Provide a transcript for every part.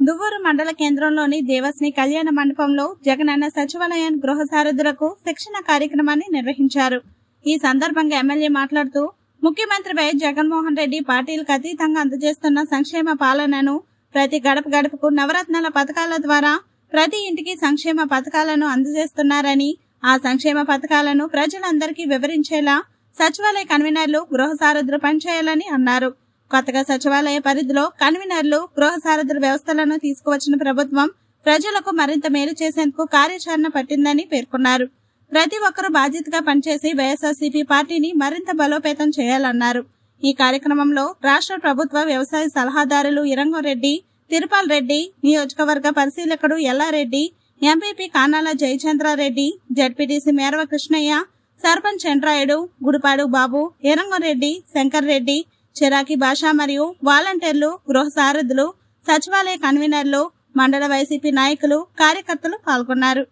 దువ్వూరు మండల కేంద్రంలోని దేవస్ని కళ్యాణ మండపంలో జగనన్న సచివాలయం గృహ సారథులకు శిక్షణ కార్యక్రమాన్ని నిర్వహించారు ఈ సందర్భంగా ఎమ్మెల్యే మాట్లాడుతూ ముఖ్యమంత్రి వైఎస్ జగన్మోహన్ రెడ్డి పార్టీలకు అతీతంగా అందజేస్తున్న సంక్షేమ పాలనను ప్రతి గడప గడపకు నవరత్నాల పథకాల ద్వారా ప్రతి ఇంటికి సంక్షేమ పథకాలను అందజేస్తున్నారని ఆ సంక్షేమ పథకాలను ప్రజలందరికీ వివరించేలా సచివాలయ కన్వీనర్లు గృహ సారథులు పనిచేయాలని అన్నారు కొత్తగా సచివాలయ పరిధిలో కన్వీనర్లు గృహ సారథుల వ్యవస్థలను తీసుకువచ్చిన ప్రభుత్వం ప్రజలకు మరింత మేలు చేసేందుకు కార్యాచరణ పట్టిందని పేర్కొన్నారు ప్రతి ఒక్కరూ బాధ్యతగా పనిచేసి వైఎస్ఆర్సీపీ పార్టీని మరింత బలోపేతం చేయాలన్నారు ఈ కార్యక్రమంలో రాష్ట్ర ప్రభుత్వ వ్యవసాయ సలహాదారులు ఇరంగంరెడ్డి తిరుపాల్ రెడ్డి నియోజకవర్గ పరిశీలకుడు ఎల్లారెడ్డి ఎంపీపీ కానాల జయచంద్రారెడ్డి జడ్పీటీసీ మేరవ కృష్ణయ్య సర్పంచ్ చంద్రాయుడు గుడిపాడు బాబు ఇరంగంరెడ్డి శంకర్ రెడ్డి చిరాకి భాష మరియు వాలంటీర్లు గృహ సారథులు సచివాలయ కన్వీనర్లు మండల వైసీపీ నాయకులు కార్యకర్తలు పాల్గొన్నారు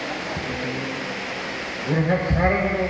గృహ సారథులు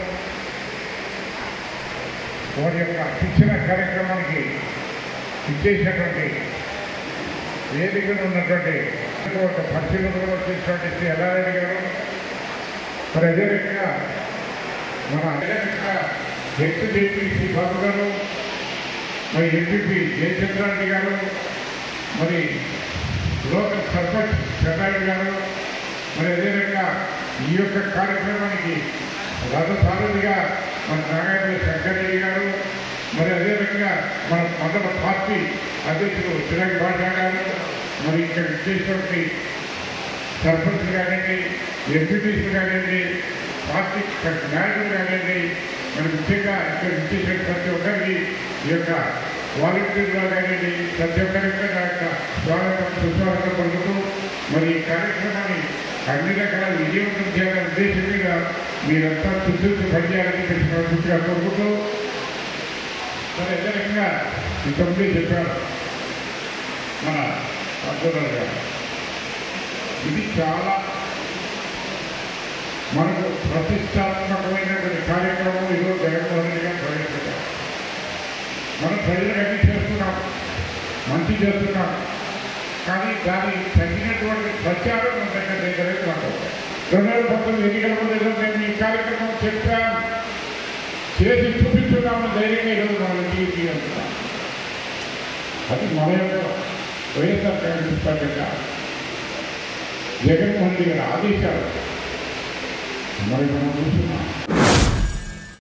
వారి యొక్క శిక్షణ కార్యక్రమానికి ఇచ్చేసినటువంటి వేదికలు ఉన్నటువంటి ఒక పరిశీలనలో వచ్చేసినటువంటి శ్రీ ఎల్లారెడ్డి గారు మరి అదే రకంగా మన హెచ్ జేపీసీ బాబు గారు మరి ఎంపీపీ జయచంద్రారెడ్డి గారు మరి లోకల్ సర్పంచ్ చంద్రారెడ్డి గారు మరి అదే రకంగా ఈ యొక్క కార్యక్రమానికి రథ సారథిగా మన నాగార్జున శంకరెడ్డి గారు మరి అదే రకంగా మన మండల పార్టీ అధ్యక్షుడు చిరాగి భాషా గారు మరి ఇక్కడ చేసినటువంటి సర్పంచ్ కానివ్వండి ఎంపీటీసీ కానివ్వండి పార్టీ నాయకులు కానివ్వండి మరి ముఖ్యంగా ఇక్కడ ఇచ్చేసిన ప్రతి ఒక్కరికి ఈ యొక్క వాలంటీర్లు కానివ్వండి ప్రతి ఒక్కరికి నా యొక్క స్వాగతం సుస్వాగతం పలుకుతూ మరి ఈ కార్యక్రమాన్ని అన్ని రకాల విజయవంతం చేయాలనే ఉద్దేశం మీద మీరంతా చుట్టూ పనిచేయాలని కృష్ణగా కోరుకుంటూ మరి అదే రకంగా ఇంతకుముందే చెప్పారు మన అబ్దుల్ గారు ఇది చాలా మనకు ప్రతిష్టాత్మకమైనటువంటి కార్యక్రమం ఈరోజు జగన్మోహన్ రెడ్డి గారు ప్రవేశపెట్టారు మనం ప్రజలకు అన్ని చేస్తున్నాం మంచి చేస్తున్నాం కానీ దాని తగినటువంటి ప్రచారం మన దగ్గర లేదనేది నాకు రెండు వేల పంతొమ్మిది ఎన్నికల ముందు ఏదో మేము ఈ కార్యక్రమం చెప్పాం చేసి చూపించున్నాము ధైర్యంగా ఈరోజు మనం టీవీ అంటున్నాం అది మన యొక్క వైఎస్ఆర్ కాంగ్రెస్ పార్టీ యొక్క జగన్మోహన్ రెడ్డి గారి ఆదేశాలు మరి మనం చూస్తున్నాం